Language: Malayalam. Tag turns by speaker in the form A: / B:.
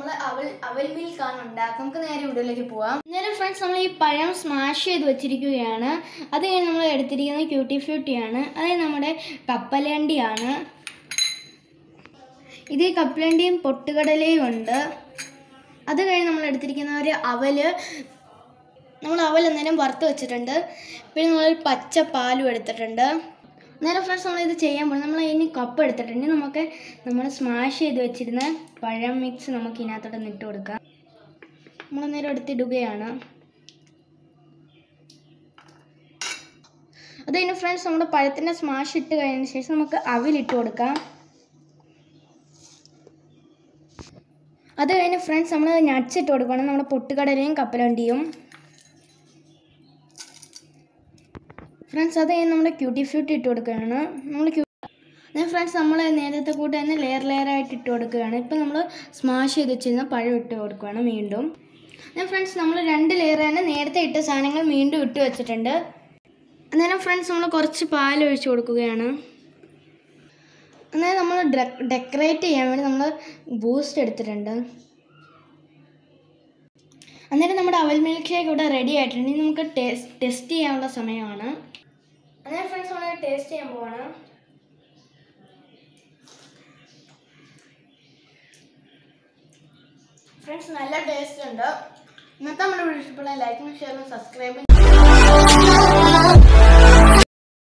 A: നമ്മൾ അവൽ അവൽ മിൽക്കാണ് ഉണ്ടാക്കുക നമുക്ക് നേരെ വീഡിയോയിലേക്ക് പോവാം നേരെ ഫ്രണ്ട്സ് നമ്മൾ ഈ പഴം സ്മാഷ് ചെയ്ത് വെച്ചിരിക്കുകയാണ് അത് കഴിഞ്ഞ് നമ്മൾ എടുത്തിരിക്കുന്നത് ക്യൂട്ടി ഫ്യൂട്ടിയാണ് അത് നമ്മുടെ കപ്പലണ്ടിയാണ് ഇത് ഈ കപ്പലണ്ടിയും പൊട്ടുകടലയും ഉണ്ട് അത് കഴിഞ്ഞ് നമ്മൾ എടുത്തിരിക്കുന്ന ഒരു അവല് നമ്മൾ അവൽ അന്നേരം വറുത്ത് വെച്ചിട്ടുണ്ട് പിന്നെ നമ്മളൊരു പച്ച പാലും എടുത്തിട്ടുണ്ട് നേരെ ഫ്രണ്ട്സ് നമ്മളിത് ചെയ്യാൻ പോകും നമ്മൾ ഇനി കപ്പ് എടുത്തിട്ടുണ്ട് നമുക്ക് നമ്മൾ സ്മാഷ് ചെയ്ത് വെച്ചിരുന്ന പഴം മിക്സ് നമുക്ക് ഇതിനകത്തോട്ട് ഇട്ട് കൊടുക്കാം നമ്മൾ നേരം എടുത്തിടുകയാണ് അത് കഴിഞ്ഞ് ഫ്രണ്ട്സ് നമ്മുടെ പഴത്തിൻ്റെ സ്മാഷ് ഇട്ട് കഴിഞ്ഞതിന് ശേഷം നമുക്ക് അവിലിട്ട് കൊടുക്കാം അത് കഴിഞ്ഞ് ഫ്രണ്ട്സ് നമ്മൾ നട്ട്സ് ഇട്ട് കൊടുക്കണം നമ്മുടെ പൊട്ടുകടലയും കപ്പലണ്ടിയും ഫ്രണ്ട്സ് അത് കഴിഞ്ഞ് നമ്മുടെ ക്യൂട്ടി ഫ്യൂട്ടി ഇട്ട് കൊടുക്കുകയാണ് നമ്മൾ ക്യൂ ഞാൻ ഫ്രണ്ട്സ് നമ്മൾ നേരത്തെ കൂട്ട് തന്നെ ലെയർ ലെയർ ആയിട്ട് ഇട്ട് കൊടുക്കുകയാണ് ഇപ്പം നമ്മൾ സ്മാഷ് ചെയ്ത് വെച്ചിരുന്ന പഴം ഇട്ട് കൊടുക്കുകയാണ് വീണ്ടും ഞാൻ ഫ്രണ്ട്സ് നമ്മൾ രണ്ട് ലെയർ തന്നെ നേരത്തെ ഇട്ട സാധനങ്ങൾ വീണ്ടും ഇട്ട് വെച്ചിട്ടുണ്ട് അന്നേരം ഫ്രണ്ട്സ് നമ്മൾ കുറച്ച് പാൽ ഒഴിച്ച് കൊടുക്കുകയാണ് അന്നേരം നമ്മൾ ഡെക്കറേറ്റ് ചെയ്യാൻ വേണ്ടി നമ്മൾ ബൂസ്റ്റ് എടുത്തിട്ടുണ്ട് അന്നേരം നമ്മുടെ അവൽ മിൽക്ക് ഷേക്ക് ഇവിടെ റെഡി ആയിട്ടുണ്ട് ഇനി നമുക്ക് ടേസ്റ്റ് ടെസ്റ്റ് ചെയ്യാനുള്ള സമയമാണ് അന്നേരം ഫ്രണ്ട്സ് നമ്മൾ ടേസ്റ്റ് ചെയ്യാൻ പോവാണ് ഫ്രണ്ട്സ് നല്ല ടേസ്റ്റ് ഉണ്ട് ഇന്നത്തെ നമ്മുടെ വീഡിയോ ഇഷ്ടപ്പെടാൻ ലൈക്കും ഷെയറും സബ്സ്ക്രൈബും